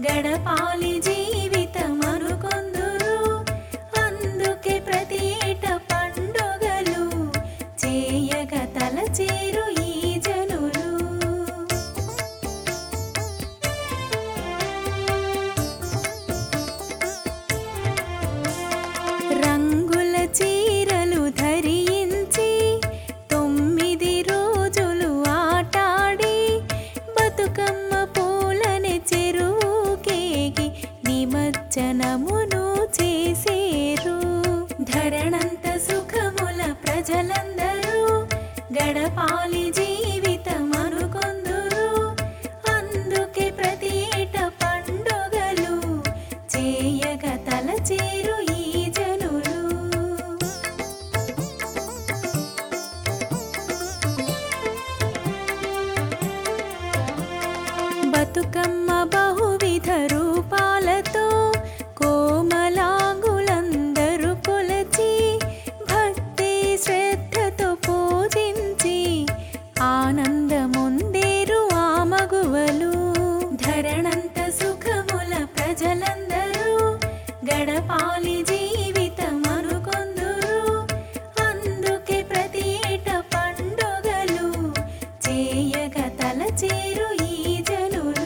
గడపాలి జీవితమను కొందురు అందుకే ప్రతి ఏట పండుగలు చేయగ తలచేరు ఈ జనులు రంగుల చీరలు ధరించి తొమ్మిది రోజులు ఆటాడి బతుకమ్మ పూలని చెరువుకేగి నిమజ్జనమును చేసేరు ధరణంత సుఖముల ప్రజలందరూ గడపాలి జీవితమను కొందురు అందుకే ప్రతి ఏట పండుగలు చేయగ తలచేరు ఈ జనులు బతుకమ్మ బహువిధ రూపాలతో కోమలాంగులందరూ కొలచి భక్తి శ్రద్ధతో పూజించి ఆనందముందేరు ఆ మగువలు ధరణంత సుఖముల ప్రజలందరూ గడపాలి జీవితమను కొందురు అందుకే ప్రతి ఏట పండుగలు చేయగ తలచేరు ఈ జనులు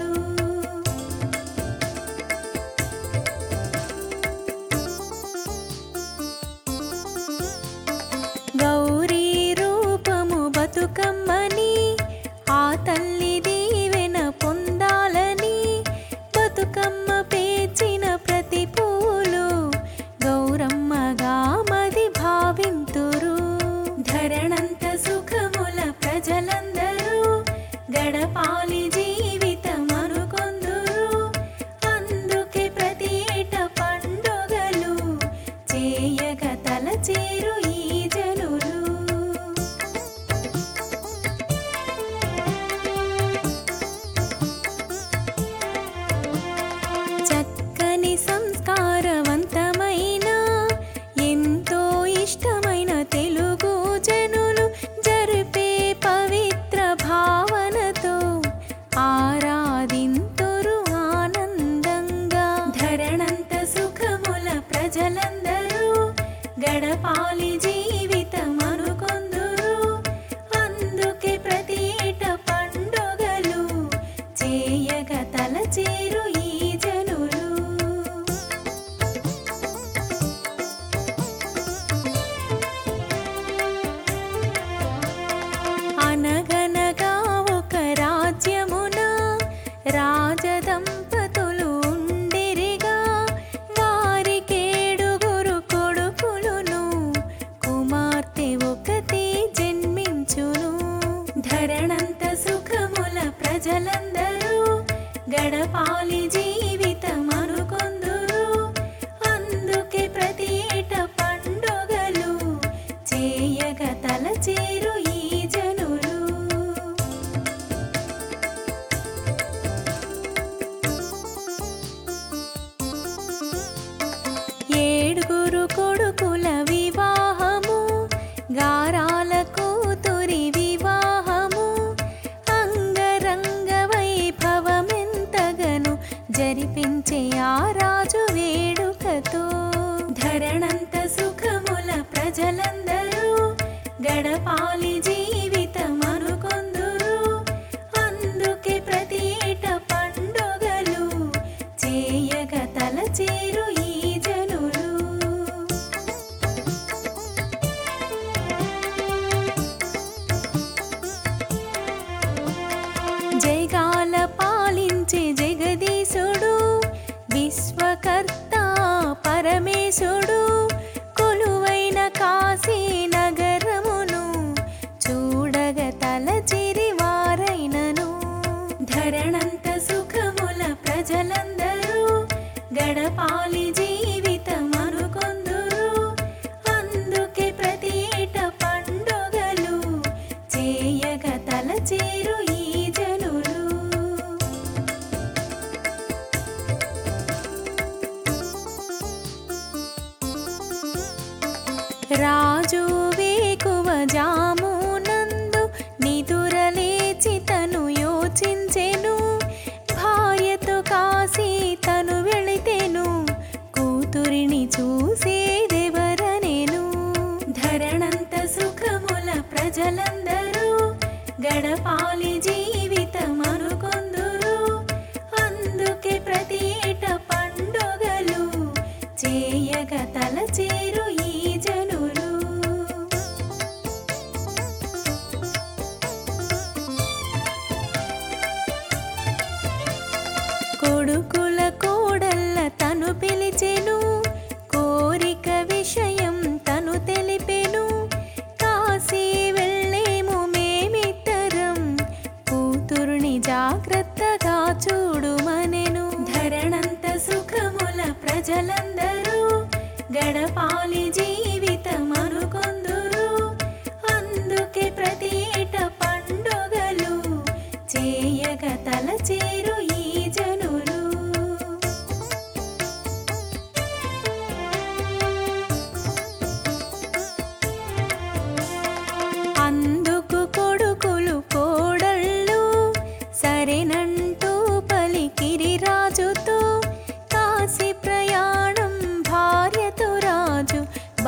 గౌరీ రూపము బతుకమ్మని ఆ తల్లి దీవెన పొందాలని బతుకమ్మ పేర్చిన ప్రతి పూలు గౌరమ్మగా మది భావింతురు ధరణంత సుఖముల ప్రజలందరూ గడపాలి జీవితమను కొందురు అందుకే ప్రతి ఏట పండుగలు చేయగ తలచేరు ఈ జనులు చక్కని సంస్కారవంతమైన ఎంతో ఇష్టమైన తెలుగు జనులు జరిపే పవిత్ర భావనతో ఆరాధింతురు ఆనందంగా ధరణంత సుఖముల ప్రజలందరూ గడపాలి జీవితమను కొందురు అందుకే ప్రతి ఏట పండుగలు చేయగ తలచేరు ఈ జనులు అనగనగా ఒక రాజ్యమున రాజదంపతులు ఉండిరిగా వారికేడుగురు కొడుకులును కుమార్తె ఒకటి జన్మించును ధరణంత సుఖముల ప్రజలందరూ గడపాలి జీవితమను కొందురు అందుకే ప్రతి ఏట పండుగలు చేయగ తలచేరు ఈ జనులు ఏడుగురు కొడుకుల వివాహము గారాల కూతురి వివాహము అంగరంగ వైభవమెంతగను జరిపించే ఆ రాజు వేడుకతో ధరణంత సుఖముల ప్రజలందరూ గడపాలి జీవితమను కొందురు అందుకే ప్రతి ఏట పండుగలు చేయగ తలచేరు ఈ జనులు జయగాల పాలించే జగదీశుడు విశ్వకర్త పరమేశుడు కొలువైన కాశీ నగరమును చూడగ తలచిరి వారైనను ధరణంత సుఖముల ప్రజలందరూ గడపాలి జీవితమను కొందురు అందుకే ప్రతి ఏట పండుగలు చేయగ తలచేరు ఈ జనులు రాజు వేకువ జామునందు నిదురలేచి తను యోచించెను భార్యతో కాశీ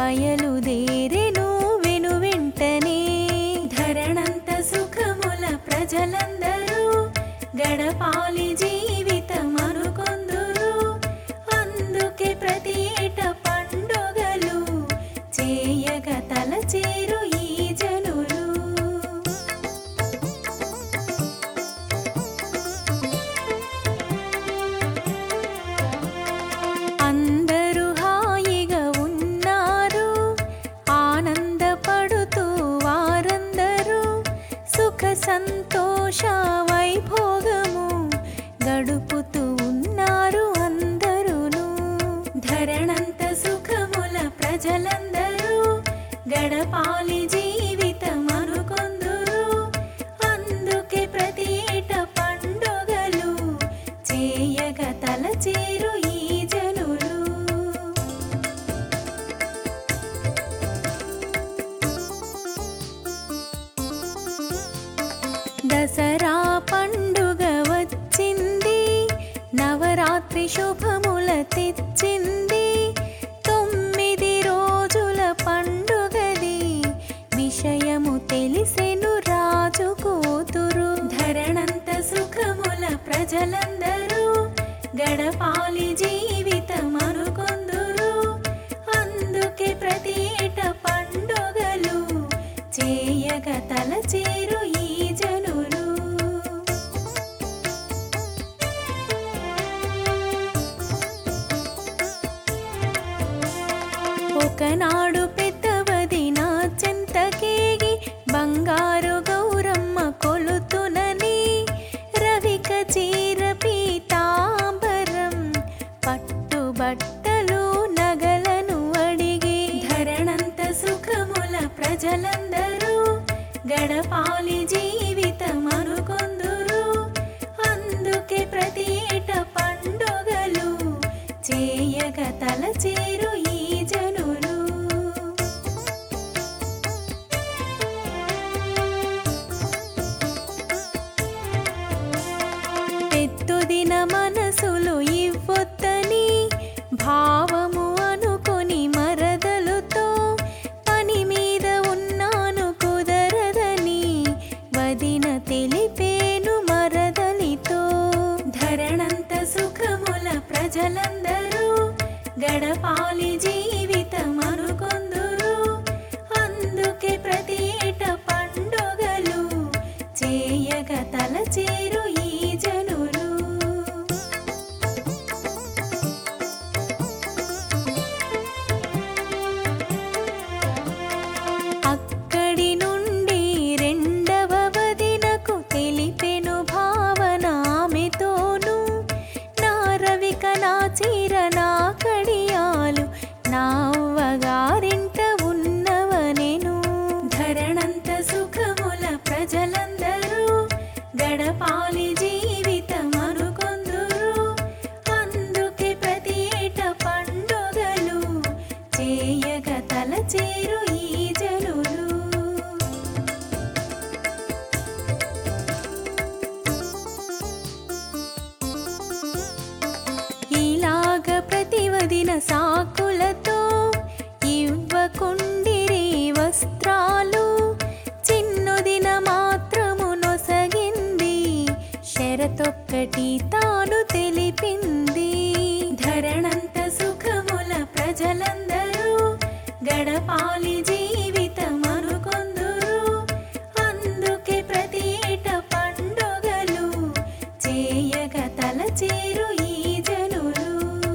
బయలుదేరెను వెను వెంటనే ధరణంత సుఖముల ప్రజలందరూ గడపాలి జీవితం అనుకొందురు అందుకే ప్రతి ఏట పండుగలు చేయగ తలచేరు ఈ జనులు అందరూ హాయిగా ఉన్నారు ఆనందపడుతూ వారందరూ సుఖ సంతోష వైభోగము గడుపుతూ ఉన్నారు అందరూను ధరణంత సుఖముల ప్రజలందరూ గడపాలి జీవితం అనుకొందురు అందుకే ప్రతి ఏట పండుగలు చేయగ తలచేరు ఈ జనులు దసరా పండుగ వచ్చింది నవరాత్రి శుభముల తెచ్చింది తొమ్మిది రోజుల పండుగది విషయము తెలిసెను రాజు కూతురు ధరణంత సుఖముల ప్రజలందరూ గడపాలి జీవితం అనుకొందురు అందుకే ప్రతి ఏట పండుగలు చేయగ తలచేరు ఈ జనులు ఒకనాడు పెద్దవది నా చెంతకేగి బంగారు గౌరమ్మ కొలుతునని రవిక చీర పీతాంబరం పట్టు బట్టలు నగలను అడిగి ధరణంత సుఖముల ప్రజలందరూ గడపాలి జీవితం అనుకొందురు అందుకే ప్రతి ఏట పండుగలు చేయగ తలచేరు ఈ జనులు పెద్దుదిన మనసులు ఇవ్వొద్దని భావము అనుకొని మరదలుతో పని మీద ఉన్నాను కుదరదని వదిన తెలిపేను మరదలితో ధరణంత సుఖముల ప్రజలందరూ గడపాలి జీవితం అనుకొందురు అందుకే ప్రతి ఏట పండుగలు చేయగ తలచేరు ఈ జనులు అక్కడి నుండి రెండవ వదినకు తెలిపెను భావన ఆమెతోను నా రవిక నా చీర నా కడియాలు నా అవ్వగారింట ఉన్నవనెను ధరణంత సుఖముల ప్రజలందరూ గడపాలి జీవితం అనుకొందురు అందుకే ప్రతి ఏట పండుగలు చేయగ తలచేరు ఈ జనులు ఇలాగ ప్రతివదిన సాకులతో ఇవ్వకుండిరి వస్త్రాలు చిన్నుదిన మాత్రము నొసగింది షరతొక్కటి తాను తెలిపింది ధరణంత సుఖముల ప్రజలందరూ గడపాలి జీవితం అనుకొందురు అందుకే ప్రతి ఏట పండుగలు చేయగ తలచేరు ఈ జనులు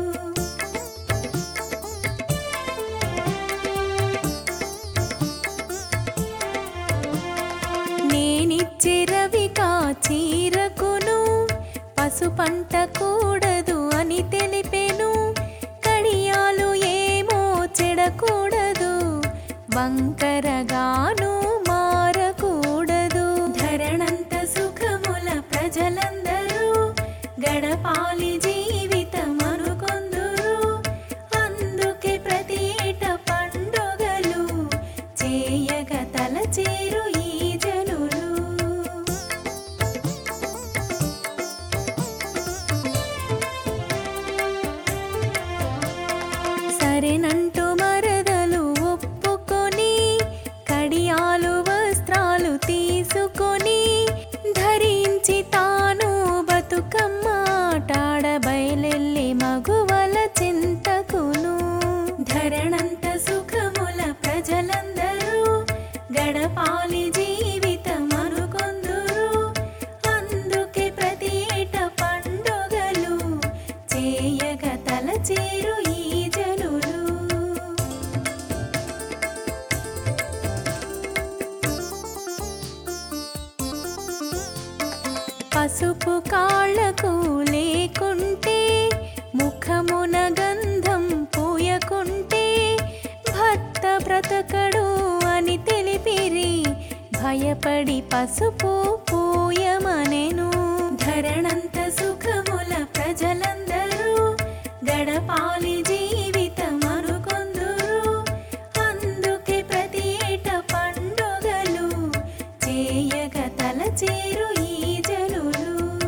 నేనిచ్చే రవికా చీరకును పసుపంట కూడదు అని తెలిపెను కడియాలు ఏమో చెడకూడదు వంకరగాను మారకూడదు ధరణంత సుఖముల ప్రజలందరూ గడపాలి జీవితం అనుకొందురు అందుకే ప్రతి ఏట పండుగలు చేయగ తలచేరు ఈ జనులు సరేనంటూ మరదలు సిద్ధపడి పసుపు పూయమనెను ధరణంత సుఖముల ప్రజలందరూ గడపాలి జీవితం అనుకొందురు అందుకే ప్రతి ఏట పండుగలు చేయగ తలచేరు ఈ జనులు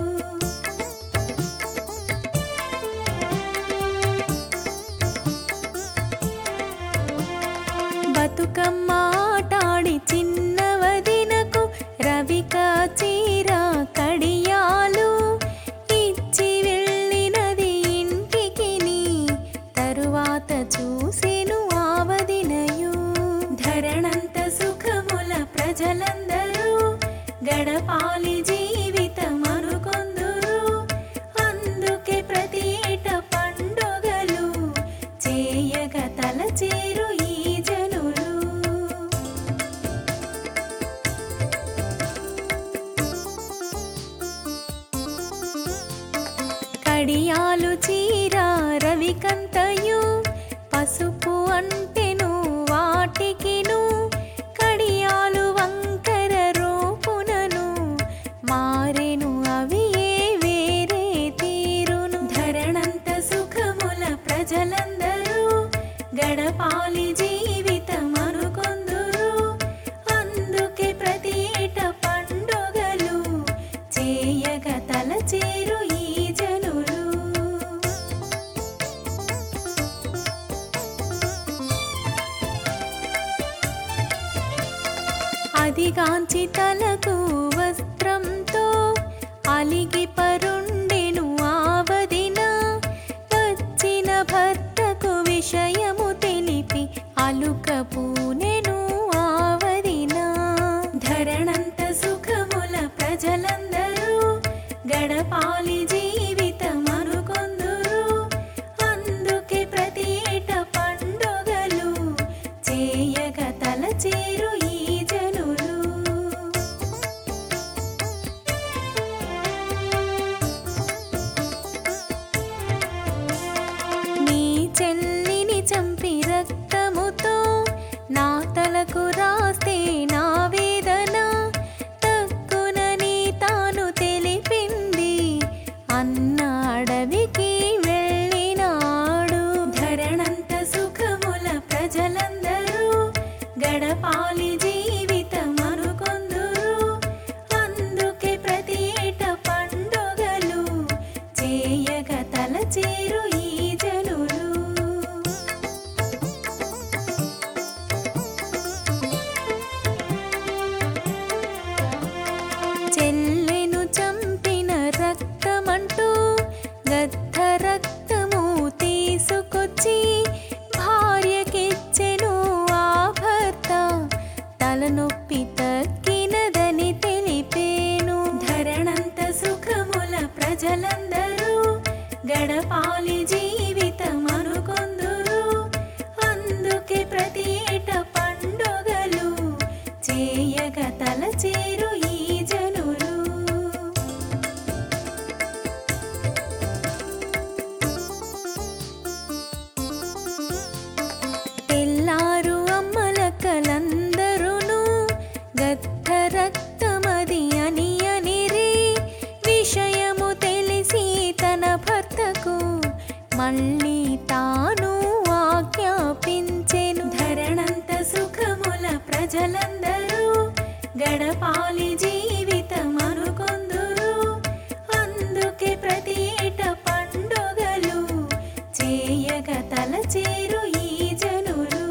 బతుకమ్మ ఆటాడి చిన్నవదినకు రవిక చీర కడియాలు ఇచ్చి వెళ్ళినది ఇంటికి తరువాత చూసెను ఆవదినయు ధరణంత సుఖముల ప్రజలందరూ గడపాలి జీవితం అనుకొందురు అందుకే ప్రతి ఏట పండుగలు చేయగ తలచేరు ఈ జనులు కడియాలు చీర రవికంతయు పసుపు అంటెను వాటికిను కడియాలు వంకర రూపునను మారెను అవి ఏ వేరే తీరును ధరణంత సుఖముల ప్రజలందరూ గడపాలి జీవితం అనుకొందురు అందుకే ప్రతి ఏట పండుగలు చేయగ తలచేరు ఈ జనులు అదిగాంచి తలకు వస్త్రంతో అలిగి పరుండెను ఆవదిన వచ్చిన భర్తకు విషయము తెలిపి అలుక పూనెను ఆవదిన ధరణంత సుఖముల ప్రజలందరూ గడపాలి జీవితం అనుకొందురు అందుకే ప్రతి ఏట పండుగలు చేయగ తలచేరు ఈ జనులు నీ చెల్లిని చంపి రక్తముతో నా తలకు రాస్తే నా వేదన తక్కునని తాను తెలిపింది అన్న అడవికి వెళ్ళినాడు ధరణంత సుఖముల ప్రజలందరూ గడపాలి జీవితం అనుకొందురు అందుకే ప్రతి ఏట పండుగలు చేయగ తలచేరు ఈ జనులు చెల్లెను చంపిన రక్తమంటూ గద్ద రక్తము తీసుకొచ్చి భార్యకిచ్చెను ఆ భర్త తలనొప్పి తగ్గినదని తెలిపేను ధరణంత సుఖముల ప్రజలందరూ గడపాలి జీవితం అనుకొందురు అందుకే ప్రతి ఏట పండుగలు చేయగ తలచేరు ఈ జనులు తెల్లారు అమ్మలక్కలందరూను గద్ద రక్తమది అని అనిరి విషయము తెలిసి తన భర్తకు మళ్ళీ తాను ఆజ్ఞాపించెను ధరణంత సుఖముల ప్రజలందరూ గడపాలి జీవితం అనుకొందురు అందుకే ప్రతి ఏట పండుగలు చేయగ తలచేరు ఈ జనులు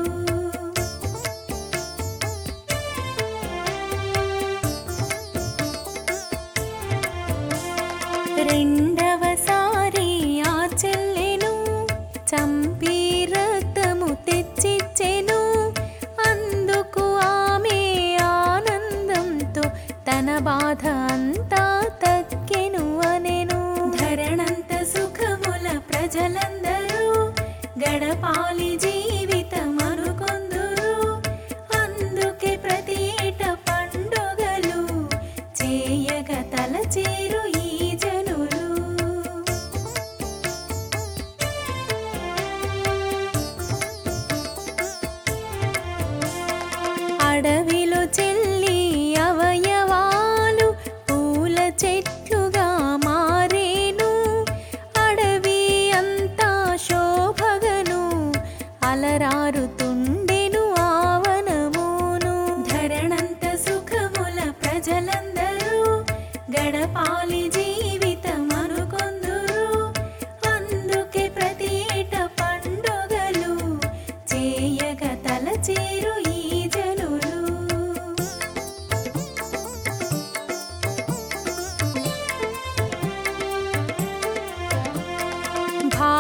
రెండవసారి ఆ చెల్లెను చంపి రక్తము తెచ్చిచ్చెను అందుకు ఆమె ఆనందంతో తన బాధ అంతా తక్కెను అనెను ధరణంత సుఖముల ప్రజలందరూ గడపాలి జీవితం అనుకొందురు అందుకే ప్రతి ఏట పండుగలు చేయగ తలచేరు ఈ జనులు అడవిలో చెల్లి అవయ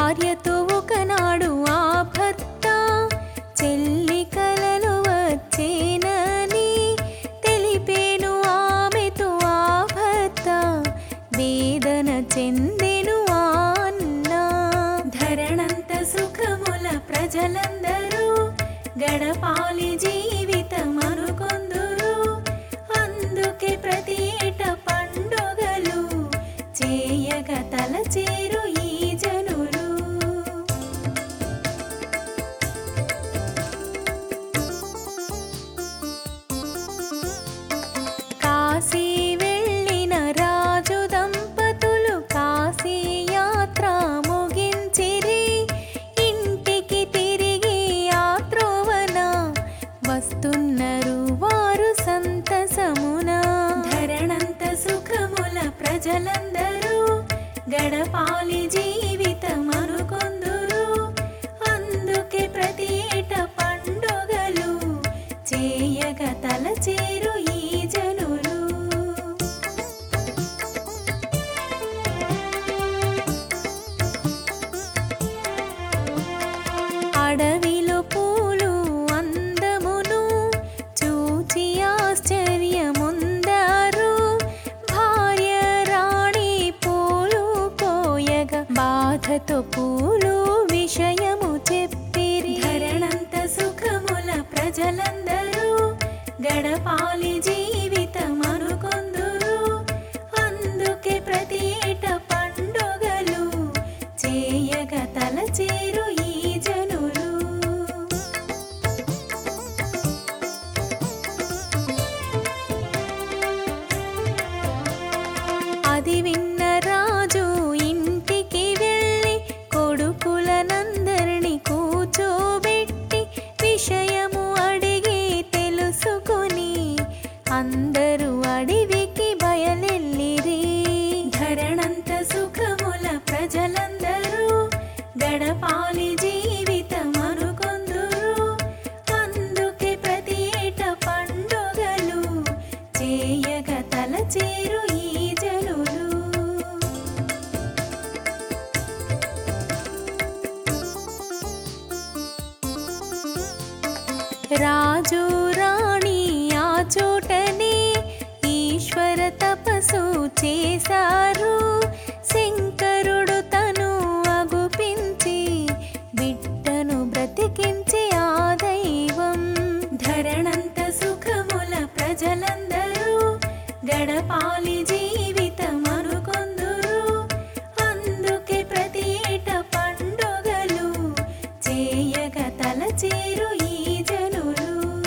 భార్యతో ఒకనాడు ఆ భర్త చెల్లి కలలు వచ్చేనని తెలిపేను ఆమెతో ఆ భర్త వేదన చెందెను ఆ అన్న ధరణంత సుఖముల ప్రజలందరూ గడపాలి జీవితం అనుకొందురు అందుకే ప్రతి ఏట పండుగలు చేయగ తలచేరు ఈ జనులు కాశీ వెళ్ళిన రాజు దంపతులు కాశీ యాత్ర ముగించిరి ఇంటికి తిరిగి ఆ త్రోవన వస్తున్నారు వారు సంతసమున ధరణంత సుఖముల ప్రజలందరూ గడపాలి జీవితం అనుకొందురు అందుకే ప్రతి ఏట పండుగలు చేయగ తలచేరు ఈ జనులు అడవిలో పూలు అందమును చూచి ఆశ్చర్యముందారు భార్య రాణి పూలు కోయగా బాధతో పూలు విషయము చెప్పిరి ధరణంత సుఖముల ప్రజలందరూ గడపాలి జీవితం అనుకొందురు అందుకే ప్రతి ఏట పండుగలు చేయగ తలచేరు ఈ జనులు అది విన్న రాజు ఇంటికి వెళ్ళి కొడుకులనందరిని కూర్చోబెట్టి విషయము అడిగి తెలుసుకొని అందరూ అడవికి బయలెల్లిరి ధరణంత సుఖముల ప్రజలందరూ గడపాలి జీవితం అనుకొందురు అందుకే ప్రతి ఏట పండుగలు చేయగ తలచేరు ఈ జనులు రాజు రాణి ఆ చోటనే ఈశ్వర తపస్సు చేశారు శంకరుడు తను అగుపించి బిడ్డను బ్రతికించి ఆ దైవం ధరణంత సుఖముల ప్రజలందరూ గడపాలి జీవితం అనుకొందురు అందుకే ప్రతి ఏట పండుగలు చేయగ తలచేరు ఈ జనులు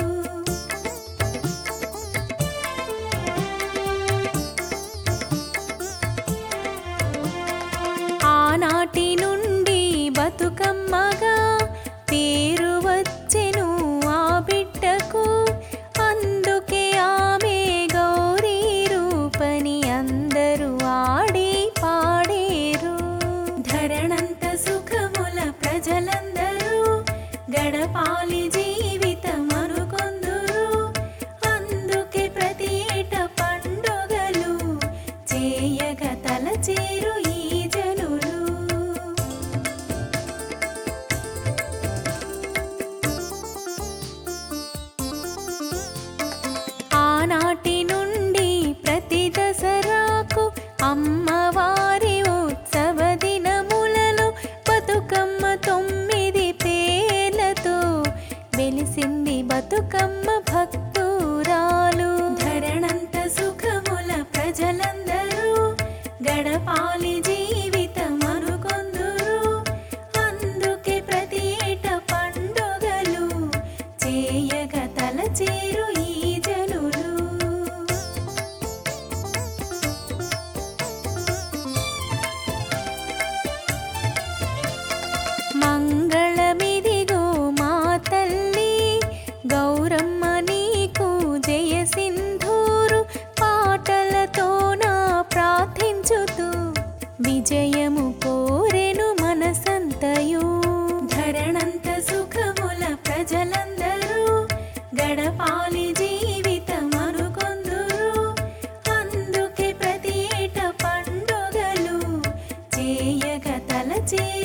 ఆనాటి నుండి బతుకమ్మగా పేరు వచ్చెను ఆ బిడ్డకు అందుకే ఆమె గౌరీ రూపని అందరూ ఆడి పాడేరు ధరణంత సుఖముల ప్రజలందరూ గడపాలి జీవితం అనుకొందురు అందుకే ప్రతి ఏట పండుగలు చేయగ తలచేరు ఈ జనులు ఆనాటి నుండి ప్రతి దసరాకు అమ్మవారి ఉత్సవ దినములలో బతుకమ్మ తొమ్మిది పేర్లతో వెలిసింది బతుకమ్మ భక్తురాలు ధరణంత సుఖముల ప్రజలందరూ గడపాలి జీవితం అనుకొందురు అందుకే ప్రతి ఏట పండుగలు చేయగ తలచేరు ఈ జనులు మంగళమిదిగో మా తల్లి గౌరమ్మ నీకు జయ సింధూరు పాటలతో నా ప్రార్థించుతూ విజయము కోరెను మనసంతయు ధరణంత సుఖముల ప్రజలందరూ గడపాలి జీవితం అనుకొందురు అందుకే ప్రతి ఏట పండుగలు చేయగ తలచే